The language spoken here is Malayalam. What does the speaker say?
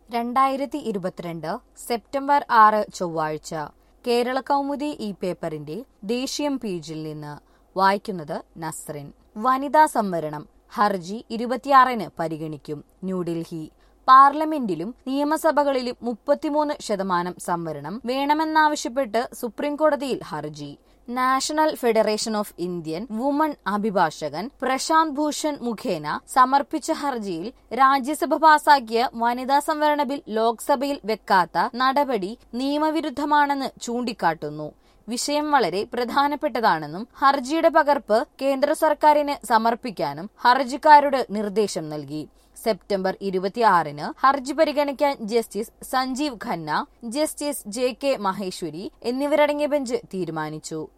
രണ്ടായിരത്തി ഇരുപത്തിരണ്ട് സെപ്റ്റംബർ ആറ് ചൊവ്വാഴ്ച കേരള കൗമുദി ഈ പേപ്പറിന്റെ ദേശീയം പേജിൽ നിന്ന് വായിക്കുന്നത് നസ്റിൻ വനിതാ സംവരണം ഹർജി ഇരുപത്തിയാറിന് പരിഗണിക്കും ന്യൂഡൽഹി പാർലമെന്റിലും നിയമസഭകളിലും മുപ്പത്തിമൂന്ന് ശതമാനം സംവരണം വേണമെന്നാവശ്യപ്പെട്ട് സുപ്രീംകോടതിയിൽ ഹർജി national federation of Indian woman അഭിഭാഷകൻ പ്രശാന്ത് ഭൂഷൺ മുഖേന സമർപ്പിച്ച ഹർജിയിൽ രാജ്യസഭ പാസാക്കിയ വനിതാ സംവരണ ബിൽ ലോക്സഭയിൽ വെക്കാത്ത നടപടി നിയമവിരുദ്ധമാണെന്ന് ചൂണ്ടിക്കാട്ടുന്നു വിഷയം വളരെ പ്രധാനപ്പെട്ടതാണെന്നും ഹർജിയുടെ പകർപ്പ് കേന്ദ്ര സർക്കാരിന് സമർപ്പിക്കാനും ഹർജിക്കാരോട് നിർദ്ദേശം നൽകി സെപ്റ്റംബർ ഇരുപത്തിയാറിന് ഹർജി പരിഗണിക്കാൻ justice Sanjiv Khanna justice J K Maheshwari എന്നിവരടങ്ങിയ ബെഞ്ച് തീരുമാനിച്ചു